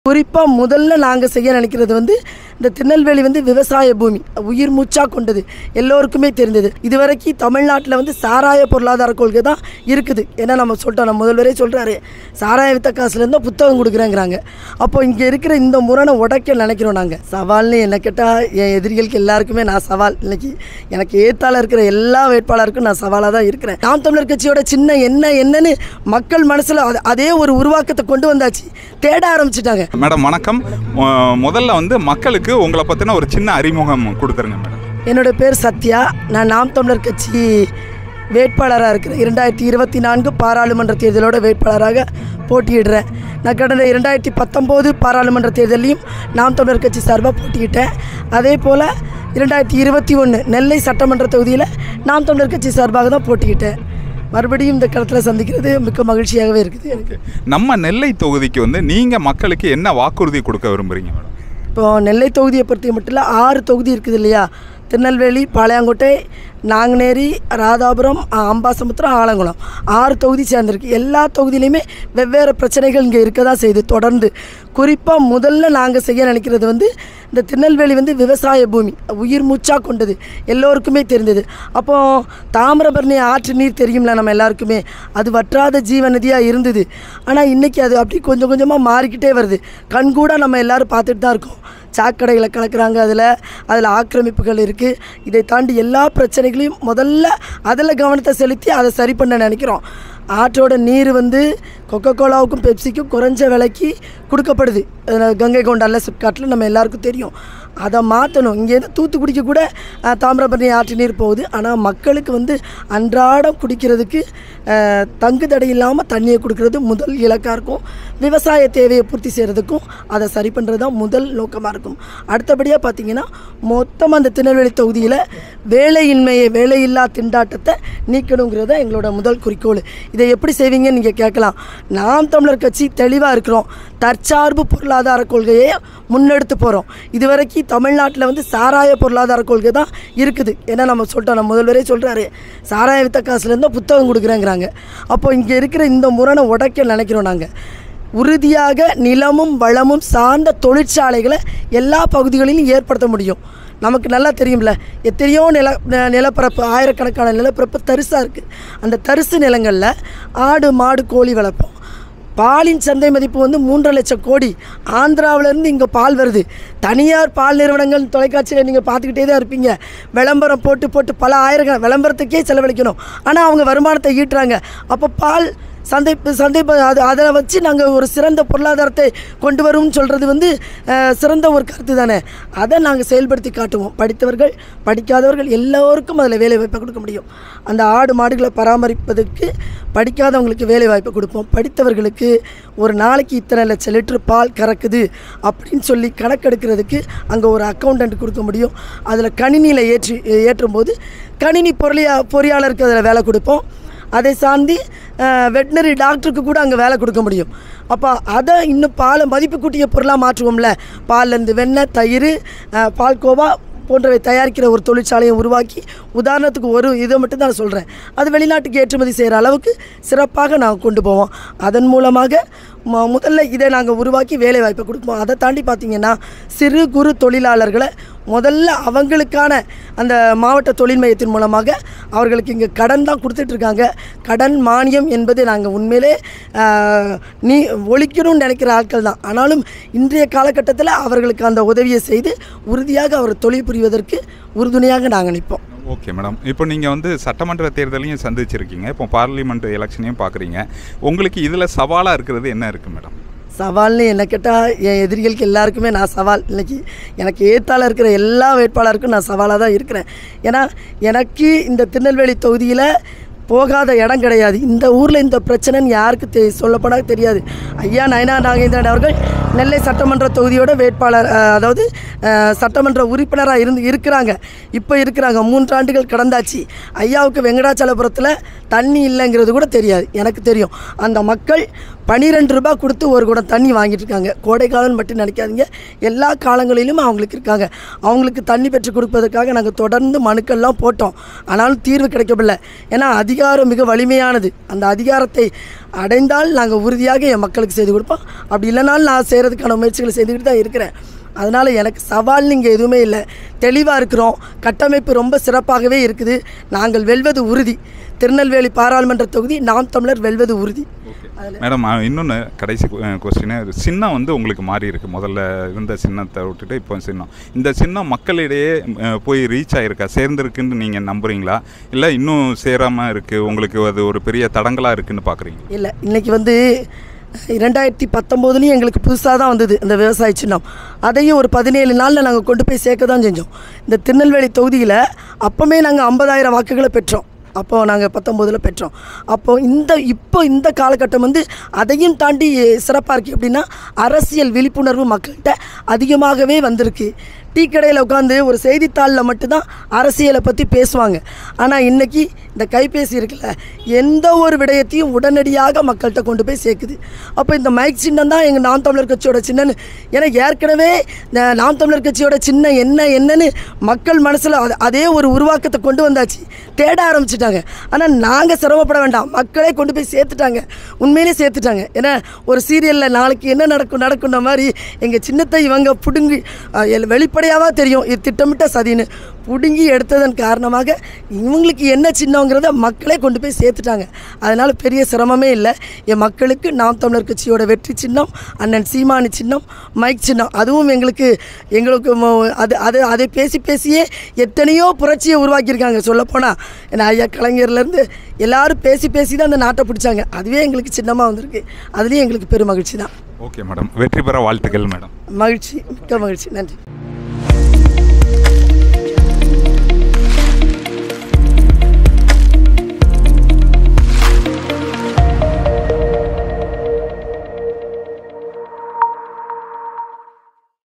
குறிப்பாக முதல்ல நாங்கள் செய்ய நினைக்கிறது வந்து இந்த திருநெல்வேலி வந்து விவசாய பூமி உயிர் மூச்சாக கொண்டது எல்லோருக்குமே தெரிந்தது இதுவரைக்கும் தமிழ்நாட்டில் வந்து சாராய பொருளாதார கொள்கை தான் இருக்குது ஏன்னா நம்ம சொல்லிட்டோம் நம்ம முதல்வரே சொல்கிறாரு சாராய வித்த காசுலேருந்து புத்தகம் கொடுக்குறேங்கிறாங்க அப்போ இங்கே இருக்கிற இந்த முரணை உடைக்க நினைக்கிறோம் நாங்கள் சவால்னு என்ன கேட்டால் என் எதிரிகளுக்கு எல்லாருக்குமே நான் சவால் இன்னைக்கு எனக்கு ஏத்தால இருக்கிற எல்லா வேட்பாளருக்கும் நான் சவாலாக தான் இருக்கிறேன் நாம் தமிழர் கட்சியோட சின்ன என்ன என்னன்னு மக்கள் மனசில் அதே ஒரு உருவாக்கத்தை கொண்டு வந்தாச்சு தேட ஆரம்பிச்சிட்டாங்க மேடம் வணக்கம் மொ- முதல்ல வந்து மக்களுக்கு உங்களை பற்றின ஒரு சின்ன அறிமுகம் கொடுத்துருங்க மேடம் என்னோட பேர் சத்யா நான் நாம் தமிழர் கட்சி வேட்பாளராக இருக்கிறேன் இரண்டாயிரத்தி இருபத்தி நான்கு பாராளுமன்ற தேர்தலோட வேட்பாளராக போட்டியிடுறேன் நான் கடந்த இரண்டாயிரத்தி பத்தொம்போது பாராளுமன்ற தேர்தலையும் நாம் தமிழர் கட்சி சார்பாக போட்டியிட்டேன் அதே போல் இரண்டாயிரத்தி இருபத்தி ஒன்று நெல்லை சட்டமன்ற தொகுதியில் நாம் தமிழர் கட்சி சார்பாக தான் போட்டியிட்டேன் மறுபடியும் இந்த களத்தில் சந்திக்கிறது மிக்க மகிழ்ச்சியாகவே இருக்குது எனக்கு நம்ம நெல்லை தொகுதிக்கு வந்து நீங்கள் மக்களுக்கு என்ன வாக்குறுதி கொடுக்க விரும்புகிறீங்க மேடம் இப்போ நெல்லை தொகுதியை பொறுத்த மட்டும் இல்லை ஆறு தொகுதி இருக்குது இல்லையா திருநெல்வேலி பாளையங்கோட்டை நாங்குநேரி ராதாபுரம் அ, அம்பாசமுத்திரம் ஆலங்குளம் ஆறு தொகுதி சேர்ந்துருக்கு எல்லா தொகுதியிலையுமே வெவ்வேறு பிரச்சனைகள் இங்கே இருக்க தான் செய்யுது தொடர்ந்து குறிப்பாக முதல்ல நாங்கள் செய்ய நினைக்கிறது வந்து இந்த திருநெல்வேலி வந்து விவசாய பூமி உயிர் மூச்சாக கொண்டது எல்லோருக்குமே தெரிந்தது அப்போ தாமிரபரணி ஆற்று நீர் தெரியும்ல நம்ம எல்லாருக்குமே அது வற்றாத ஜீவநதியாக இருந்தது ஆனால் இன்றைக்கி அது அப்படி கொஞ்சம் கொஞ்சமாக மாறிக்கிட்டே வருது கண்கூட நம்ம எல்லாரும் பார்த்துட்டு தான் இருக்கோம் சாக்கடைகளை கலக்குறாங்க அதில் அதில் ஆக்கிரமிப்புகள் இருக்குது இதை தாண்டி எல்லா பிரச்சனைகளையும் முதல்ல அதில் கவனத்தை செலுத்தி அதை சரி பண்ண நினைக்கிறோம் ஆற்றோட நீர் வந்து கொக்கோ கோலாவுக்கும் பெப்சிக்கும் குறைஞ்ச விலைக்கு கொடுக்கப்படுது அஹ் கங்கை கொண்டால சிப்காட்டில் நம்ம எல்லாருக்கும் தெரியும் அதை மாற்றணும் இங்கேருந்து தூத்துக்குடிக்கு கூட அஹ், தாமிரபரணி ஆற்று நீர் போகுது ஆனால் மக்களுக்கு வந்து அன்றாடம் குடிக்கிறதுக்கு அஹ், தங்கு தடை இல்லாமல் தண்ணியை கொடுக்கறது முதல் இலக்காக இருக்கும் விவசாய தேவையை பூர்த்தி செய்கிறதுக்கும் அதை சரி பண்ணுறது தான் முதல் நோக்கமாக இருக்கும் அடுத்தபடியாக பார்த்தீங்கன்னா மொத்தமாக அந்த திருநெல்வேலி தொகுதியில் வேலையின்மையை வேலையில்லா திண்டாட்டத்தை நீக்கணுங்கிறது தான் எங்களோட முதல் குறிக்கோள் இதை எப்படி செய்வீங்கன்னு நீங்கள் கேட்கலாம் நாம் தமிழர் கட்சி தெளிவாக இருக்கிறோம் தற்சார்பு பொருளாதார கொள்கையை முன்னெடுத்து போகிறோம் இதுவரைக்கும் தமிழ்நாட்டில் வந்து சாராய பொருளாதார கொள்கை தான் இருக்குது ஏன்னா நம்ம சொல்லிட்டோம் நம்ம முதல்வரே சொல்கிறாரு சாராய வித்த காசுலேருந்து புத்தகம் கொடுக்குறேங்கிறாங்க அப்போ இங்கே இருக்கிற இந்த முரணை உடைக்க நினைக்கிறோம் நாங்கள் உறுதியாக நிலமும் வளமும் சார்ந்த தொழிற்சாலைகளை எல்லா பகுதிகளிலும் ஏற்படுத்த முடியும் நமக்கு நல்லா தெரியும்ல எத்தனையோ நில ந- நிலப்பரப்பு ஆயிரக்கணக்கான நிலப்பரப்பு தரிசாக இருக்குது அந்த தரிசு நிலங்களில் ஆடு மாடு கோழி வளர்ப்போம் பாலின் சந்தை மதிப்பு வந்து மூன்றரை லட்சம் கோடி ஆந்திராவிலேருந்து இங்கே பால் வருது தனியார் பால் நிறுவனங்கள் தொலைக்காட்சியில் நீங்கள் பார்த்துக்கிட்டே தான் இருப்பீங்க விளம்பரம் போட்டு போட்டு பல ஆயிரக்கண விளம்பரத்துக்கே செலவழிக்கணும் ஆனால் அவங்க வருமானத்தை ஈட்டுறாங்க அப்போ பால் சந்தை சந்தை ப- அது அதை வச்சு நாங்கள் ஒரு சிறந்த பொருளாதாரத்தை கொண்டு வரும்னு சொல்கிறது வந்து அஹ், சிறந்த ஒரு கருத்து தானே அதை நாங்கள் செயல்படுத்தி காட்டுவோம் படித்தவர்கள் படிக்காதவர்கள் எல்லோருக்கும் அதில் வேலை வாய்ப்பை கொடுக்க முடியும் அந்த ஆடு மாடுகளை பராமரிப்பதற்கு படிக்காதவங்களுக்கு வேலை வாய்ப்பை கொடுப்போம் படித்தவர்களுக்கு ஒரு நாளைக்கு இத்தனை லட்சம் லிட்டர் பால் கறக்குது அப்படின்னு சொல்லி கணக்கெடுக்கிறதுக்கு அங்கே ஒரு அக்கௌண்டன்ட் கொடுக்க முடியும் அதில் கணினியில் ஏற்றி ஏற்றும் போது கணினி பொருளியா பொறியாளருக்கு அதில் வேலை கொடுப்போம் அதை சார்ந்து வெட்டினரி டாக்டருக்கு கூட அங்கே வேலை கொடுக்க முடியும் அப்போ அதை இன்னும் பாலை மதிப்பு கூட்டிய பொருளாக மாற்றுவோம்ல பால்லேருந்து வெண்ணெய் தயிர் அஹ், பால்கோவா போன்றவை தயாரிக்கிற ஒரு தொழிற்சாலையை உருவாக்கி உதாரணத்துக்கு ஒரு இதை மட்டும் தான் சொல்கிறேன் அது வெளிநாட்டுக்கு ஏற்றுமதி செய்கிற அளவுக்கு சிறப்பாக நாங்கள் கொண்டு போவோம் அதன் மூலமாக ம- முதல்ல இதை நாங்கள் உருவாக்கி வேலை வாய்ப்பை கொடுப்போம் அதை தாண்டி பார்த்தீங்கன்னா சிறு குறு தொழிலாளர்களை முதல்ல அவங்களுக்கான அந்த மாவட்ட தொழில் மையத்தின் மூலமாக அவர்களுக்கு இங்கே கடன் தான் கொடுத்துட்ருக்காங்க கடன் மானியம் என்பது நாங்கள் உண்மையிலே ஆஹ், நீ ஒழிக்கணும்னு நினைக்கிற ஆட்கள் தான் ஆனாலும் இன்றைய காலகட்டத்தில் அவர்களுக்கு அந்த உதவியை செய்து உறுதியாக அவர் தொழில் புரிவதற்கு உறுதுணையாக நாங்கள் நிற்போம் ஓகே மேடம் இப்போ நீங்கள் வந்து சட்டமன்ற தேர்தலையும் சந்திச்சிருக்கீங்க இப்போ பார்லிமெண்ட் எலெக்ஷனையும் பார்க்குறீங்க உங்களுக்கு இதில் சவாலாக இருக்கிறது என்ன இருக்குது மேடம் சவால்னு என்ன கேட்டால் என் எதிரிகளுக்கு எல்லாருக்குமே நான் சவால் இன்னைக்கு எனக்கு ஏத்தால இருக்கிற எல்லா வேட்பாளருக்கும் நான் சவாலாக தான் இருக்கிறேன் ஏன்னா எனக்கு இந்த திருநெல்வேலி தொகுதியில் போகாத இடம் கிடையாது இந்த ஊரில் இந்த பிரச்சனைன்னு யாருக்கு தெ சொல்லப்படாத தெரியாது ஐயா நயனா நாகேந்திரன் அவர்கள் நெல்லை சட்டமன்ற தொகுதியோட வேட்பாளர் அஹ், அதாவது அஹ், சட்டமன்ற உறுப்பினராக இருந்து இருக்கிறாங்க இப்போ இருக்கிறாங்க மூன்றாண்டுகள் கடந்தாச்சு ஐயாவுக்கு வெங்கடாச்சலபுரத்தில் தண்ணி இல்லைங்கிறது கூட தெரியாது எனக்கு தெரியும் அந்த மக்கள் பன்னிரெண்டு ரூபாய் கொடுத்து ஒரு குடம் தண்ணி வாங்கிட்டு இருக்காங்க கோடை காலம்னு மட்டும் நினைக்காதீங்க எல்லா காலங்களிலும் அவங்களுக்கு இருக்காங்க அவங்களுக்கு தண்ணி பெற்று கொடுப்பதற்காக நாங்கள் தொடர்ந்து மனுக்கள்லாம் போட்டோம் ஆனாலும் தீர்வு கிடைக்கவில்லை ஏன்னா அதிக அதிகாரம் மிக வலிமையானது அந்த அதிகாரத்தை அடைந்தால் நாங்கள் உறுதியாக என் மக்களுக்கு செய்து கொடுப்போம் அப்படி இல்லைனாலும் நான் செய்கிறதுக்கான முயற்சிகளை செய்துக்கிட்டு தான் இருக்கிறேன் அதனால் எனக்கு சவால்னு இங்கே எதுவுமே இல்லை தெளிவாக இருக்கிறோம் கட்டமைப்பு ரொம்ப சிறப்பாகவே இருக்குது நாங்கள் வெல்வது உறுதி திருநெல்வேலி பாராளுமன்ற தொகுதி நாம் தமிழர் வெல்வது உறுதி மேடம் இன்னொன்று கடைசி கொஸ்டின் சின்னம் வந்து உங்களுக்கு மாறி இருக்கு முதல்ல இருந்த சின்னத்தை விட்டுட்டு இப்போ சின்னம் இந்த சின்னம் மக்களிடையே அஹ், போய் ரீச் ஆயிருக்கா சேர்ந்துருக்குன்னு நீங்கள் நம்புறீங்களா இல்லை இன்னும் சேராமல் இருக்குது உங்களுக்கு அது ஒரு பெரிய தடங்கலாக இருக்குன்னு பார்க்குறீங்க இல்லை இன்னைக்கு வந்து இரண்டாயிரத்தி பத்தொம்போதுலேயும் எங்களுக்கு புதுசாக தான் வந்தது இந்த விவசாய சின்னம் அதையும் ஒரு பதினேழு நாளில் நாங்கள் கொண்டு போய் சேர்க்க தான் செஞ்சோம் இந்த திருநெல்வேலி தொகுதியில் அப்போமே நாங்கள் ஐம்பதாயிரம் வாக்குகளை பெற்றோம் அப்போ நாங்கள் பத்தொம்போதில் பெற்றோம் அப்போது இந்த இப்போ இந்த காலகட்டம் வந்து அதையும் தாண்டி சிறப்பாக இருக்குது எப்படின்னா அரசியல் விழிப்புணர்வு மக்கள்கிட்ட அதிகமாகவே வந்திருக்கு டீ கடையில் உட்காந்து ஒரு செய்தித்தாளில் மட்டும்தான் அரசியலை பற்றி பேசுவாங்க ஆனால் இன்றைக்கி இந்த கைபேசி இருக்குல்ல எந்த ஒரு விடயத்தையும் உடனடியாக மக்கள்கிட்ட கொண்டு போய் சேர்க்குது அப்போ இந்த மைக் சின்னம் தான் எங்கள் நாம் தமிழர் கட்சியோட சின்னன்னு ஏன்னா ஏற்கனவே இந்த நாம் தமிழர் கட்சியோட சின்னம் என்ன என்னன்னு மக்கள் மனசில் அதே ஒரு உருவாக்கத்தை கொண்டு வந்தாச்சு தேட ஆரம்பிச்சிட்டாங்க ஆனால் நாங்கள் சிரமப்பட வேண்டாம் மக்களே கொண்டு போய் சேர்த்துட்டாங்க உண்மையிலே சேர்த்துட்டாங்க ஏன்னா ஒரு சீரியலில் நாளைக்கு என்ன நடக்கும் நடக்குன்ற மாதிரி எங்கள் சின்னத்தை இவங்க பிடுங்கி அஹ், எல்- வெளிப்படையாவா தெரியும் இது திட்டமிட்ட சதின்னு பிடுங்கி எடுத்ததன் காரணமாக இவங்களுக்கு என்ன சின்னங்கிறத மக்களே கொண்டு போய் சேர்த்துட்டாங்க அதனால் பெரிய சிரமமே இல்லை என் மக்களுக்கு நாம் தமிழர் கட்சியோட வெற்றி சின்னம் அண்ணன் சீமானி சின்னம் மைக் சின்னம் அதுவும் எங்களுக்கு எங்களுக்கு மோ- அது அது அதை பேசி பேசியே எத்தனையோ புரட்சியை உருவாக்கியிருக்காங்க சொல்லப்போனால் ஏன்னா ஐயா கலைஞர்லேருந்து எல்லாரும் பேசி பேசி தான் அந்த நாட்டை பிடிச்சாங்க அதுவே எங்களுக்கு சின்னமாக வந்திருக்கு அதுலேயும் எங்களுக்கு பெரும் மகிழ்ச்சி தான் ஓகே மேடம் வெற்றி பெற வாழ்த்துக்கள் மேடம் மகிழ்ச்சி மிக்க மகிழ்ச்சி நன்றி